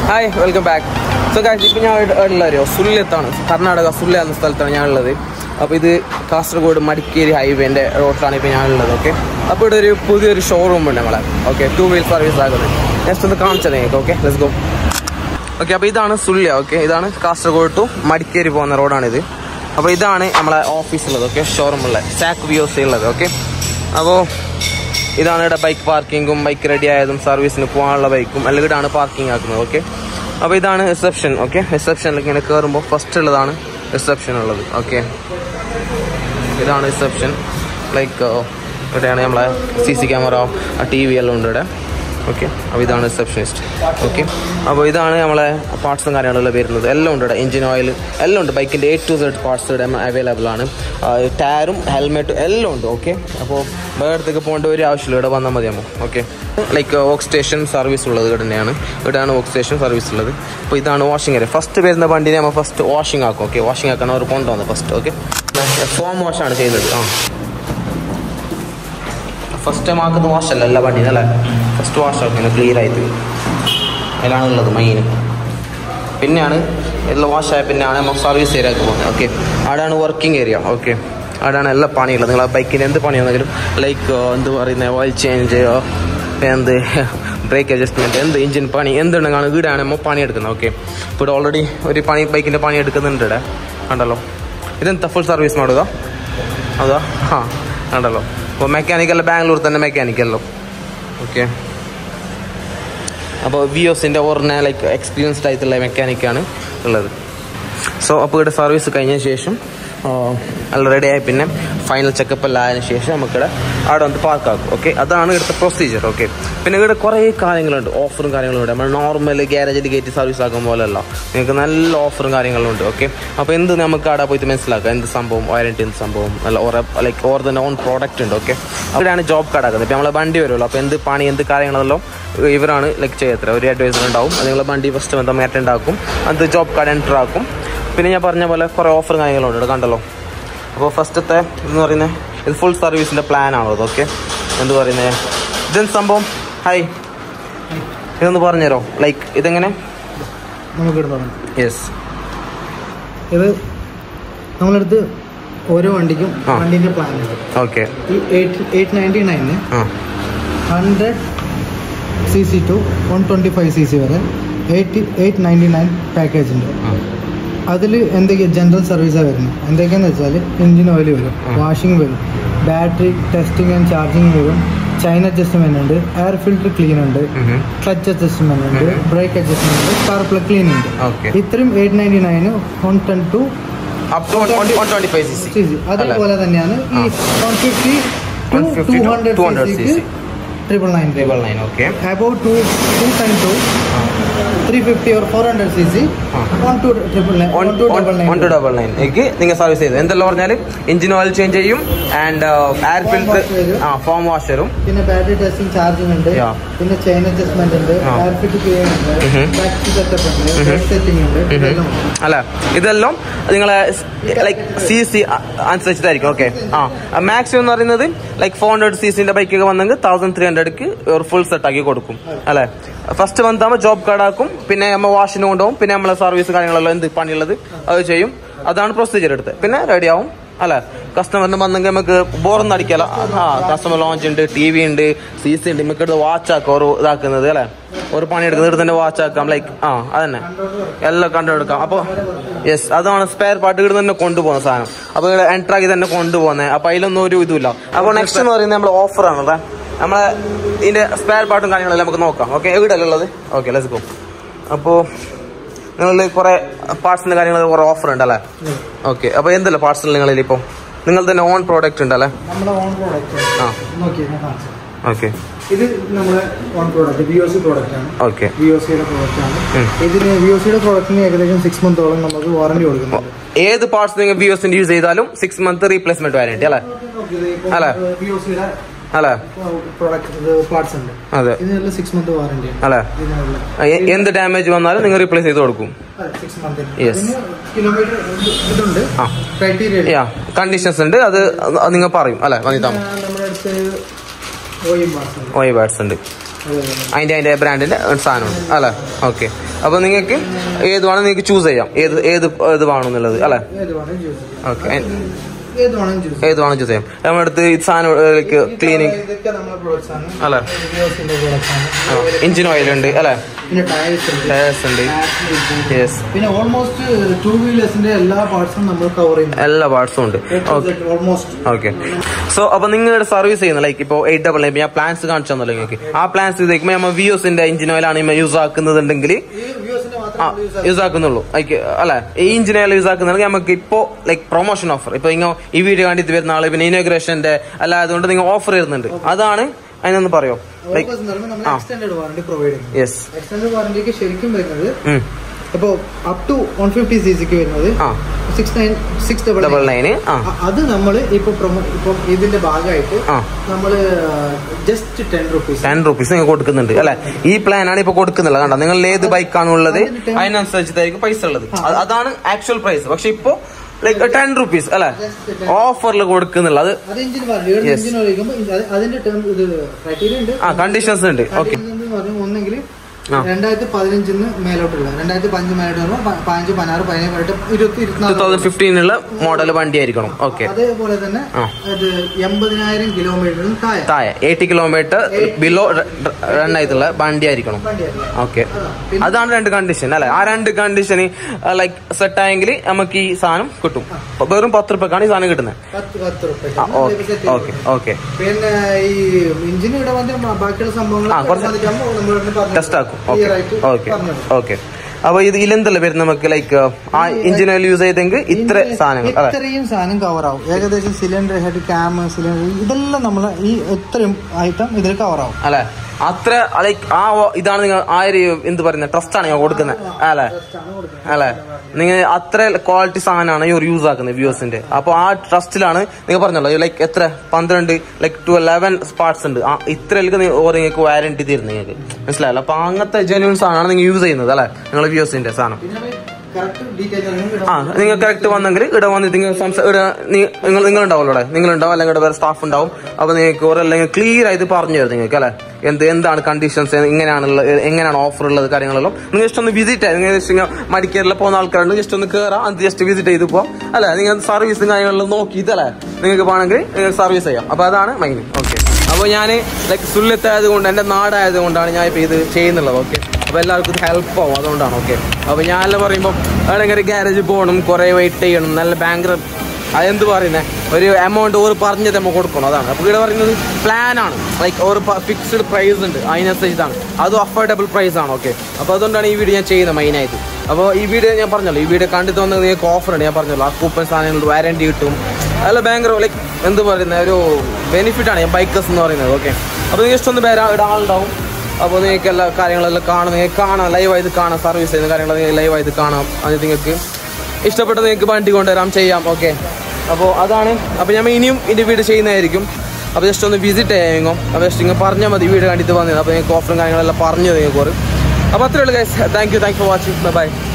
Hi welcome back so guys ഇപ്പം ഞാൻ ഉള്ള അറിയോ സുല്യത്താണ് കർണാടക സുല്യ എന്ന സ്ഥലത്താണ് ഞാൻ ഉള്ളത് അപ്പോൾ ഇത് കാസർഗോഡ് മടിക്കേരി ഹൈവേൻ്റെ റോഡിലാണ് ഇപ്പോൾ ഞാൻ ഉള്ളത് ഓക്കെ അപ്പോൾ ഇവിടെ ഒരു പുതിയൊരു ഷോറൂം ഉണ്ട് നമ്മളെ ഓക്കെ ടു വീൽ സർവീസ് ആകുന്നത് ജസ്റ്റ് ഒന്ന് കാണിച്ചത് നിങ്ങൾക്ക് ഓക്കെ ലെറ്റ്സ് ഗോ ഓക്കെ അപ്പോൾ ഇതാണ് സുല്യ ഓക്കെ ഇതാണ് കാസർഗോഡ് ടു മടിക്കേരി പോകുന്ന റോഡാണിത് അപ്പോൾ ഇതാണ് നമ്മളെ ഓഫീസുള്ളത് ഓക്കെ ഷോറൂമുള്ള സാക്ക് വിയോസ് ഉള്ളത് ഓക്കെ അപ്പോൾ ഇതാണ് ഇവിടെ ബൈക്ക് പാർക്കിങ്ങും ബൈക്ക് റെഡി ആയതും സർവീസിന് പോകാനുള്ള ബൈക്കും എല്ലാം ഇവിടെയാണ് പാർക്കിംഗ് ആക്കുന്നത് ഓക്കെ അപ്പോൾ ഇതാണ് റിസപ്ഷൻ ഓക്കെ റിസപ്ഷനിൽ ഇങ്ങനെ കയറുമ്പോൾ ഫസ്റ്റ് ഉള്ളതാണ് റിസപ്ഷൻ ഉള്ളത് ഓക്കെ ഇതാണ് റിസപ്ഷൻ ലൈക്ക് ഇവിടെയാണ് നമ്മളെ C C camera T V എല്ലാം ഉണ്ട് ഇവിടെ ഓക്കെ അപ്പോൾ ഇതാണ് റിസപ്ഷനിസ്റ്റ് ഓക്കെ അപ്പോൾ ഇതാണ് നമ്മളെ പാർട്സും കാര്യങ്ങളെല്ലാം വരുന്നത് എല്ലാം ഉണ്ട് ഇവിടെ എഞ്ചിൻ ഓയിൽ എല്ലാം ഉണ്ട് ബൈക്കിൻ്റെ എ ടു സെഡ് പാർട്സ് ഇവിടെ അവൈലബിൾ ആണ് ടയറും ഹെൽമെറ്റും എല്ലാം ഉണ്ട് ഓക്കെ അപ്പോൾ വേറെ അടുത്തേക്ക് പോകേണ്ട ഒരു ആവശ്യമില്ല ഇവിടെ വന്നാൽ മതിയാമോ okay like work station service ഉള്ളത് ഇവിടെ തന്നെയാണ് ഇവിടെയാണ് വർക്ക് സ്റ്റേഷൻ സർവീസ് ഉള്ളത് അപ്പോൾ ഇതാണ് വാഷിംഗ് ഏരിയ ഫസ്റ്റ് വരുന്ന വണ്ടിനെ നമ്മൾ ഫസ്റ്റ് വാഷിംഗ് ആക്കും ഓക്കെ വാഷിംഗ് ആക്കാൻ അവർ കൊണ്ടുവന്നത് ഫസ്റ്റ് ഓക്കെ ഫോം വാഷാണ് ചെയ്യുന്നത് ആ ഫസ്റ്റ് ടൈം ആക്കുന്ന വാഷല്ല എല്ലാ വണ്ടിയും അല്ലേ ഫസ്റ്റ് വാഷ് ആക്കുന്നത് ക്ലിയർ ആയിട്ട് അതിലാണ് ഉള്ളത് മെയിൻ പിന്നെയാണ് എല്ലാം വാഷായ പിന്നെയാണ് നമ്മൾ സർവീസ് ഏരിയക്ക് പോകുന്നത് ഓക്കെ അവിടെയാണ് വർക്കിംഗ് ഏരിയ ഓക്കെ അവിടെയാണ് എല്ലാ പണിയുള്ളത് നിങ്ങൾ ബൈക്കിന് എന്ത് പണിയാണെങ്കിലും ലൈക്ക് എന്ത് പറയുന്നത് ഓയിൽ ചേഞ്ച് എന്ത് ബ്രേക്ക് അഡ്ജസ്റ്റ്മെൻറ്റ് എന്ത് എഞ്ചിൻ പണി എന്തുണ്ടെങ്കിൽ ഇവിടെയാണ് നമ്മൾ പണിയെടുക്കുന്നത് ഓക്കെ ഇപ്പോൾ ഇവിടെ ഓൾറെഡി ഒരു പണി ബൈക്കിൻ്റെ പണി എടുക്കുന്നുണ്ട് ഇവിടെ കണ്ടല്ലോ ഇതെന്താ ഫുൾ സർവീസ് ಮಾಡುವುದಾ ಹೌದಾ ಹಾಂ കണ്ടല്ലോ അപ്പോൾ മെക്കാനിക്കൽ ബാംഗ്ലൂർ തന്നെ മെക്കാനിക്കല്ലോ ഓക്കെ അപ്പോൾ വിയോസിൻ്റെ ഓറിനെ ലൈക്ക് എക്സ്പീരിയൻസ്ഡ് ആയിട്ടുള്ള മെക്കാനിക്കാണ് ഉള്ളത് സോ അപ്പോൾ ഇവിടെ സർവീസ് കഴിഞ്ഞ ശേഷം എല്ലാം റെഡി ആയി പിന്നെ ഫൈനൽ ചെക്കപ്പ് എല്ലാം ആയതിനു ശേഷം നമുക്കിവിടെ അവിടെ വന്ന് പാർക്കാക്കും ഓക്കെ അതാണ് ഇവിടുത്തെ പ്രൊസീജിയർ ഓക്കെ പിന്നെ ഇവിടെ കുറേ കാര്യങ്ങളുണ്ട് ഓഫറും കാര്യങ്ങളും ഉണ്ട് നമ്മൾ നോർമൽ ഗ്യാരേജിൽ കയറ്റി സർവീസ് ആക്കും പോലെയല്ല നിങ്ങൾക്ക് നല്ല ഓഫറും കാര്യങ്ങളും ഉണ്ട് ഓക്കെ അപ്പോൾ എന്ത് നമുക്ക് അവിടെ പോയിട്ട് മനസ്സിലാക്കാം എന്ത് സംഭവം വാറൻറ്റി എന്ത് സംഭവം നല്ല ഓരോ ലൈക്ക് ഓർ തന്നെ ഓൺ പ്രോഡക്റ്റ് ഉണ്ട് ഓക്കെ അവിടെയാണ് ജോബ് കാർഡ് ആക്കുന്നത് ഇപ്പോൾ നമ്മളെ വണ്ടി വരുമല്ലോ അപ്പോൾ എന്ത് പണി എന്ത് കാര്യങ്ങളെല്ലാം ഇവരാണ് ലൈക്ക് ചെയ്യത്ര ഒരു അഡ്വൈസർ ഉണ്ടാവും അത് നിങ്ങളെ വണ്ടി ഫസ്റ്റ് ബന്ധം അറ്റൻഡ് ആക്കും അത് ജോബ് കാർഡ് എൻ്റർ ആക്കും പിന്നെ ഞാൻ പറഞ്ഞ പോലെ കുറേ ഓഫറും കാര്യങ്ങളുണ്ട് ഇവിടെ കണ്ടല്ലോ അപ്പോൾ ഫസ്റ്റത്തെ എന്ന് പറയുന്നത് ഇത് ഫുൾ സർവീസിൻ്റെ പ്ലാൻ ആണോ അതൊക്കെ എന്ത് പറയുന്നത് ഇതെന്ത് സംഭവം ഹായ് ഇതൊന്ന് പറഞ്ഞുതരോ ലൈക്ക് ഇതെങ്ങനെ നമുക്കിവിടെ തുടങ്ങാം യെസ് ഇത് നമ്മളടുത്ത് ഓരോ വണ്ടിക്കും ആ. വണ്ടീൻ്റെ പ്ലാൻ ഉണ്ട് ഓക്കെ ഈ എയ്റ്റ് എയ്റ്റ് നയൻറ്റി നയനിന് ആ hundred C C to one twenty five C C വരെ eight eight ninety nine package ഉണ്ട് ആ അതിൽ എന്തൊക്കെയാണ് ജനറൽ സർവീസാണ് വരുന്നത് എന്തൊക്കെയാന്ന് വെച്ചാൽ എഞ്ചിൻ ഓയിൽ വരും ആ. വാഷിംഗ് വരും ബാറ്ററി ടെസ്റ്റിംഗ് ആൻഡ് ചാർജിങ് വരും ചൈന അഡ്ജസ്റ്റ്മെന്റ് ഉണ്ട് എയർ ഫിൽറ്റർ ക്ലീൻ ഉണ്ട് ഉം. ക്ലച്ച് അഡ്ജസ്റ്റ്മെന്റ് ഉണ്ട് ഉം. ബ്രേക്ക് അഡ്ജസ്റ്റ്മെന്റ് ഉണ്ട് കാർ പ്ലഗ് ക്ലീൻ ഉണ്ട് ഓക്കെ ഇത്രയും eight ninety nine one ten to up to one twenty five C C അതേപോലെ തന്നെയാണ് ഈ one fifty 150 to to hundred 200 സിസിക്ക് triple nine triple nine okay above two two ten to three fifty or four hundred C C ആ. One two triple nine one two double one two nine double nine എനിക്ക് നിങ്ങൾ service ചെയ്തു എന്തെല്ലാം പറഞ്ഞാൽ engine oil change ചെയ്യും and air Foam filter wash വരും. ആ foam വാഷറും പിന്നെ ബാറ്ററി ടെസ്റ്റിംഗ് ചാർജിംഗ് ഉണ്ട് Yeah. പിന്നെ ചെയിൻ അഡ്ജസ്റ്റ്മെന്റ് ഉണ്ട് ആ. എയർ ഫിറ്റ് ക്ലീൻ ഉണ്ട് Mhm. ബാറ്ററി സെറ്റപ്പ് ഉണ്ട് സെറ്റിംഗ് ഉണ്ട് ഇതെല്ലാം ഉണ്ട്. അല്ല ഇതെല്ലാം നിങ്ങളെ ലൈക്ക് സി സി അനുസരിച്ചിട്ടായിരിക്കും ഓക്കെ ആ മാക്സിമം എന്ന് പറയുന്നത് ലൈക്ക് ഫോർ ഹൺഡ്രഡ് സി സിന്റെ ബൈക്കൊക്കെ വന്നെങ്കിൽ തൗസൻഡ് ത്രീ ഹൺഡ്രഡ്ക്ക് ഒരു ഫുൾ സെറ്റ് ആക്കി കൊടുക്കും അല്ലേ ഫസ്റ്റ് വന്നാകുമ്പോൾ ജോബ് കാർഡ് ആക്കും പിന്നെ നമ്മൾ വാഷിന് കൊണ്ടുപോകും പിന്നെ നമ്മളെ സർവീസ് കാര്യങ്ങളെല്ലാം എന്ത് പണിയുള്ളത് അത് ചെയ്യും അതാണ് പ്രൊസീജിയർ എടുത്ത് പിന്നെ റെഡി ആവും അല്ലെ കസ്റ്റമറിന് വന്നെങ്കിൽ നമുക്ക് ബോറൊന്നും അടിക്കല ആ കസ്റ്റമർ ലോഞ്ച് ഉണ്ട് ടി വി ഉണ്ട് സി സി ഉണ്ട് നമുക്ക് വാച്ച് ആക്കാം ഒരു ഇതാക്കുന്നത് അല്ലെ ഒരു പണി എടുക്കുന്നത് ഇവിടെ തന്നെ വാച്ച് ആക്കാം ലൈക്ക് ആ അതന്നെ എല്ലാം കണ്ടെടുക്കാം അപ്പോൾ യെസ് അതാണ് സ്പെയർ പാർട്ട് ഇവിടെ തന്നെ കൊണ്ടുപോകുന്ന സാധനം അപ്പോൾ ഇവിടെ എൻട്രാക്കി ആക്കി തന്നെ കൊണ്ടുപോകുന്നത് അപ്പോൾ അതിലൊന്നും ഒരു ഇതുമില്ല അപ്പോൾ നെക്സ്റ്റ് എന്ന് പറയുന്നത് നമ്മൾ ഓഫറാണല്ലേ നമ്മളെ ഇതിന്റെ സ്പെയർ പാർട്ടും കാര്യങ്ങളെല്ലാം നമുക്ക് നോക്കാം ഓക്കെ എവിടെയല്ലേ ഉള്ളത് ഓക്കെ ലെറ്റ്സ് ഗോ അപ്പോൾ നിങ്ങൾ കുറെ പാർട്സിന്റെ കാര്യങ്ങൾ കുറെ ഓഫർ ഉണ്ടല്ലേ ഓക്കെ അപ്പോൾ എന്തല്ല പാർട്സിൽ നിങ്ങളിൽ ഇപ്പോൾ നിങ്ങൾ തന്നെ ഓൺ പ്രോഡക്റ്റ് ഉണ്ടല്ലേ നമ്മുടെ ഓൺ പ്രോഡക്റ്റ് ആ നോക്കി ഞാൻ കാണിച്ചു ഓക്കെ ഇത് നമ്മുടെ own product V O C product ആണ് ഓക്കെ വി ഒ സിയുടെ പ്രോഡക്റ്റ് ആണ് ഉം. ഇതിന് വി ഒ സിയുടെ പ്രോഡക്റ്റിന് ഏകദേശം സിക്സ് മന്തോളം നമുക്ക് വാറണ്ടി കൊടുക്കുന്നുണ്ട് ഏത് പാർട്സ് നിങ്ങൾ വി എസിന്റെ യൂസ് ചെയ്താലും സിക്സ് മന്ത് റീപ്ലേസ്മെന്റ് വാരണ്ടി അല്ലേ അല്ല. വി ഒ സിയുടെ അല്ലേ പ്രോഡക്റ്റ് പാർട്സ് ഉണ്ട് അതെ ഇതിനുള്ള സിക്സ് മന്ത് വാറണ്ടി ആണ് അല്ലേ ഇതിനുള്ള എ- എന്ത് ഡാമേജ് വന്നാലും നിങ്ങൾ റീപ്ലേസ് ചെയ്ത് കൊടുക്കും സിക്സ് മന്ത് Yes. കിലോമീറ്റർ ഇതുണ്ട് ആ. ക്രൈറ്റീരിയ യാ കണ്ടീഷൻസ് ഉണ്ട് അത് നിങ്ങൾ പറയും അല്ലേ വന്നിട്ടാ നമ്മുടെ അടുത്ത് ഓയും പാർട്സ് ഉണ്ട് ഓയ് ബാഡ്സ് ഉണ്ട് അതിന്റെ അതിന്റെ ബ്രാൻഡിന്റെ സാധനമുണ്ട് അല്ലേ ഓക്കെ അപ്പൊ നിങ്ങൾക്ക് ഏത് വേണം നിങ്ങൾക്ക് ചൂസ് ചെയ്യാം ഏത് ഏത് ഏത് വേണമെന്നുള്ളത് അല്ലേ ഏത് വേണം ജ്യൂസ് ഓക്കെ ഏത് വേണം ജ്യൂസ് ഏത് വേണം ചൂസ് ചെയ്യാം നമ്മുടെ അടുത്ത് ഈ സാധനം ക്ലീനിങ് ഇതൊക്കെ നമ്മുടെ പ്രോഡക്ട്സ് ആണ് അല്ലേ വിവോസിന്റെ പ്രോഡക്ട്സ് ആണ് എഞ്ചിൻ ഓയിൽ ഉണ്ട് അല്ലേ പിന്നെ ടയർസ് ഉണ്ട് ടയേഴ്സ് ഉണ്ട് യെസ് പിന്നെ ഓൾമോസ്റ്റ് ടൂ വീലേഴ്സിന്റെ എല്ലാ പാർട്സും നമ്മൾ കവർ ചെയ്യുന്നു എല്ലാ പാർട്സും ഉണ്ട് ഓക്കെ ഓൾമോസ്റ്റ് ഓക്കെ സോ അപ്പൊ നിങ്ങളുടെ സർവീസ് ചെയ്യുന്ന ലൈക്ക് ഇപ്പോൾ എയ്റ്റ് ഡബിൾ നയൻ ഞാൻ പ്ലാൻസ് കാണിച്ചു തന്നല്ലോ നിങ്ങൾക്ക് ആ പ്ലാൻസ് ഇതേക്കുമ്പോൾ നമ്മൾ വിയോസിന്റെ എഞ്ചിൻ ഓയിലാണ് യൂസ് ആക്കുന്നുണ്ടെങ്കിൽ ഈ വ്യൂസിന്റെ ആ മാത്രം യൂസ് യൂസ് ആക്കുന്നുള്ളൂ ലൈക്ക് അല്ലെ ഈ എഞ്ചിൻ ഓയിൽ യൂസ് ആക്കുന്നുണ്ടെങ്കിൽ നമുക്ക് ഇപ്പോ ലൈക്ക് പ്രൊമോഷൻ ഓഫർ ഇപ്പൊ നിങ്ങൾ ഈ വീഡിയോ കണ്ടിട്ട് വരുന്ന ആള് പിന്നെ ഇനോഗ്രേഷന്റെ അല്ല അതുകൊണ്ട് നിങ്ങൾ ഓഫർ തരുന്നുണ്ട് അതാണ് അതിനൊന്ന് പറയോ ലൈക്ക് നമ്മൾ ആ. എക്സ്റ്റൻഡഡ് വാറണ്ടി പ്രൊവൈഡ് ചെയ്യുന്നു യെസ് എക്സ്റ്റൻഡഡ് വാറണ്ടിക്ക് ശരിക്കും വരുന്നത് ഇപ്പോ up to one fifty C സിക്ക് വരുന്നത് ആ six nine six double double nine ആ അത് നമ്മൾ ഇപ്പൊ പ്രൊമോ ഇപ്പം ഇതിന്റെ ഭാഗമായിട്ട് ആ നമ്മള് just ten rupees ten rupees നിങ്ങൾ കൊടുക്കുന്നുണ്ട് അല്ലെ ഈ പ്ലാൻ ആണ് ഇപ്പൊ കൊടുക്കുന്നുള്ളത് കണ്ടോ നിങ്ങൾ ഏത് ബൈക്കാണ് ഉള്ളത് അതിനനുസരിച്ചിട്ടായിരിക്കും പൈസ ഉള്ളത് അത് അതാണ് ആക്ച്വൽ പ്രൈസ് പക്ഷെ ഇപ്പോ ലൈക്ക് ടെൻ റുപ്പീസ് അല്ലെ ഓഫറിൽ കൊടുക്കുന്നുള്ളത് അത് എഞ്ചിൻ വാറണ്ടി Yes. എഞ്ചിൻ ഒഴിക്കുമ്പോൾ അതിന്റെ ടേം ഇത് ക്രൈറ്റീരിയ ഉണ്ട് ആ കണ്ടീഷൻസ് ഉണ്ട് ഓക്കെ എന്ന് പറഞ്ഞാൽ ഒന്നെങ്കിൽ ആ. രണ്ടായിരത്തി പതിനഞ്ചിന്ന് മേലോട്ടുള്ള രണ്ടായിരത്തി പതിനഞ്ച് മേലോട്ട് വരുമ്പോൾ പതിനഞ്ച് പതിനാറ് പതിനേഴ് പതിനെട്ട് ഇരുപത്തി ടൂ ഇരുപത്തിനാല് തൗസൻഡ് ഫിഫ്റ്റീനുള്ള മോഡൽ വണ്ടി ആയിരിക്കണം ഓക്കെ അതേപോലെ തന്നെ ആ. അത് എൺപതിനായിരം കിലോമീറ്ററിന് താഴെ താഴെ എയ്റ്റി കിലോമീറ്റർ ബിലോ റൺ ആയിട്ടുള്ള വണ്ടി ആയിരിക്കണം വണ്ടിയായിരുന്നു ഓക്കെ അതാ. പിന്നെ അതാണ് രണ്ട് കണ്ടീഷൻ അല്ലെ ആ രണ്ട് കണ്ടീഷന് ലൈക്ക് സെറ്റ് ആയെങ്കിൽ നമുക്ക് ഈ സാധനം കിട്ടും അപ്പൊ വെറും പത്ത് റുപ്യക്കാണ് ഈ സാധനം കിട്ടുന്നത് പത്ത് പത്ത് ആ ഓക്കെ റുപ്യ ഓക്കെ ഓക്കെ പിന്നെ ഈ എഞ്ചിൻ ഇവിടെ വന്ന് ബാക്കിയുള്ള സംഭവങ്ങൾ ആ, കുറച്ച് ടെസ്റ്റ് ആക്കും ഓക്കെ ഓക്കെ ഓക്കെ അപ്പൊ ഇത് ഇതിലെന്തല്ല വരുന്നത് നമുക്ക് ലൈക്ക് ആ എഞ്ചിൻ ഓയിൽ യൂസ് ചെയ്തെങ്കിൽ ഇത്ര സാധനങ്ങൾ അതെ ഇത്രയും സാധനം കവർ ആവും ഏകദേശം സിലിണ്ടർ ഹെഡ് ക്യാം സിലിണ്ടർ ഇതെല്ലാം നമ്മൾ ഈ ഇത്രയും ഐറ്റം ഇതിൽ കവർ ആവും അല്ലെ അത്ര ലൈക്ക് ആ ഓ- ഇതാണ് നിങ്ങൾ ആ ഒരു എന്ത് പറയുന്നത് ട്രസ്റ്റ് ആണ് ഞാൻ കൊടുക്കുന്നത് അല്ലെ അല്ലെ നിങ്ങൾ അത്ര ക്വാളിറ്റി സാധനമാണ് ഈ ഒരു യൂസ് ആക്കുന്നത് വ്യൂസിന്റെ അപ്പൊ ആ ട്രസ്റ്റിലാണ് നിങ്ങൾ പറഞ്ഞല്ലോ ലൈക്ക് എത്ര പന്ത്രണ്ട് ലൈക്ക് ടു ലെവൻ സ്പാർട്സ് ഉണ്ട് ആ ഇത്രയിലേക്ക് നിങ്ങൾക്ക് വാരണ്ടി തരുന്നത് നിങ്ങൾക്ക് മനസ്സിലായല്ലോ അപ്പൊ അങ്ങനത്തെ ജെന്യൂൻ സാധനമാണ് നിങ്ങൾ യൂസ് ചെയ്യുന്നത് അല്ലെ നിങ്ങൾ വ്യൂസിന്റെ സാധനം കറക്റ്റ് ഡീറ്റെയിൽ ആ നിങ്ങൾ കറക്റ്റ് വന്നെങ്കിൽ ഇവിടെ വന്നിട്ട് നിങ്ങൾ സംസാ ഇവിടെ നി- നിങ്ങൾ നിങ്ങൾ ഉണ്ടാവുമല്ലോ ഇവിടെ നിങ്ങൾ ഉണ്ടാവും അല്ലെങ്കിൽ ഇവിടെ വേറെ സ്റ്റാഫ് ഉണ്ടാവും അപ്പൊ നിങ്ങൾക്ക് ഒരു അല്ലെങ്കിൽ ക്ലിയർ ആയിട്ട് പറഞ്ഞു തരും നിങ്ങൾക്ക് അല്ലെ എന്ത് എന്താണ് കണ്ടീഷൻസ് എങ്ങനെയാണുള്ളത് എങ്ങനെയാണ് ഓഫർ ഉള്ളത് കാര്യങ്ങളെല്ലാം നിങ്ങൾ ജസ്റ്റ് ഒന്ന് വിസിറ്റ് നിങ്ങൾ ജസ്റ്റ് ഇങ്ങനെ മടിക്കേറിൽ പോകുന്ന ആൾക്കാരുണ്ട് ജസ്റ്റ് ഒന്ന് കയറാം അത് ജസ്റ്റ് വിസിറ്റ് ചെയ്ത് പോവാം അല്ലെ നിങ്ങൾ സർവീസും കാര്യങ്ങളെല്ലാം നോക്കിയിട്ട് അല്ലെ നിങ്ങൾക്ക് വേണമെങ്കിൽ നിങ്ങൾക്ക് സർവീസ് ചെയ്യാം അപ്പൊ അതാണ് മൈൻ ഓക്കെ അപ്പോൾ ഞാൻ ലൈക്ക് സുല്ലത്തായത് കൊണ്ട് എൻ്റെ നാടായത് കൊണ്ടാണ് ഞാൻ ഇപ്പോൾ ഇത് ചെയ്യുന്നുള്ളത് ഓക്കെ അപ്പോൾ എല്ലാവർക്കും ഇത് ഹെൽപ്പ് ആവും അതുകൊണ്ടാണ് ഓക്കെ അപ്പോൾ ഞാനെല്ലാം പറയുമ്പോൾ എവിടെയെങ്കിലും ഗ്യാരേജ് പോകണം കുറേ വെയിറ്റ് ചെയ്യണം നല്ല ബാങ്കർ അതെന്ത് പറയുന്നത് ഒരു എമൗണ്ട് ഓർ പറഞ്ഞത് നമ്മൾ കൊടുക്കണം അതാണ് അപ്പോൾ ഇവിടെ പറയുന്നത് പ്ലാൻ ആണ് ലൈക്ക് ഒരു ഫിക്സ്ഡ് പ്രൈസ് ഉണ്ട് അതിനനുസരിച്ചാണ് അതും അഫോർഡബിൾ പ്രൈസ് ആണ് ഓക്കെ അപ്പോൾ അതുകൊണ്ടാണ് ഈ വീഡിയോ ഞാൻ ചെയ്യുന്നത് മെയിനായിട്ട് അപ്പോൾ ഈ വീഡിയോ ഞാൻ പറഞ്ഞല്ലോ ഈ വീഡിയോ കണ്ടിട്ട് വന്നത് നിങ്ങൾക്ക് ഓഫർ ഉണ്ട് ഞാൻ പറഞ്ഞല്ലോ ആ കൂപ്പൺ സാധനങ്ങൾ വാരണ്ടി കിട്ടും അല്ല ഭയങ്കര ലൈക്ക് എന്ത് പറയുന്നത് ഒരു ബെനിഫിറ്റ് ആണ് ഞാൻ ബൈക്കേഴ്സ് എന്ന് പറയുന്നത് ഓക്കെ അപ്പോൾ ജസ്റ്റ് ഒന്ന് പേരാ ഇവിടെ ആളുണ്ടാവും അപ്പോൾ നിങ്ങൾക്ക് എല്ലാ കാര്യങ്ങളെല്ലാം കാണാം നിങ്ങൾക്ക് കാണാം ലൈവായിട്ട് കാണാം സർവീസ് ചെയ്യുന്ന കാര്യങ്ങൾ നിങ്ങൾക്ക് ലൈവായിട്ട് കാണാം അത് നിങ്ങൾക്ക് ഇഷ്ടപ്പെട്ടത് നിങ്ങൾക്ക് വണ്ടി കൊണ്ടുവരാം ചെയ്യാം ഓക്കെ അപ്പോൾ അതാണ് അപ്പോൾ ഞാൻ ഇനിയും ഇതിൻ്റെ വീട് ചെയ്യുന്നതായിരിക്കും അപ്പോൾ ജസ്റ്റ് ഒന്ന് വിസിറ്റ് ചെയ്യാം അപ്പോൾ ജസ്റ്റ് നിങ്ങൾ പറഞ്ഞാൽ മതി വീട് കണ്ടിട്ട് വന്നത് അപ്പോൾ നിങ്ങൾക്ക് ഓഫറും കാര്യങ്ങളെല്ലാം പറഞ്ഞു നിങ്ങൾക്ക് അപ്പോൾ അത്രേ ഉള്ളൂ guys thank you thank for watching by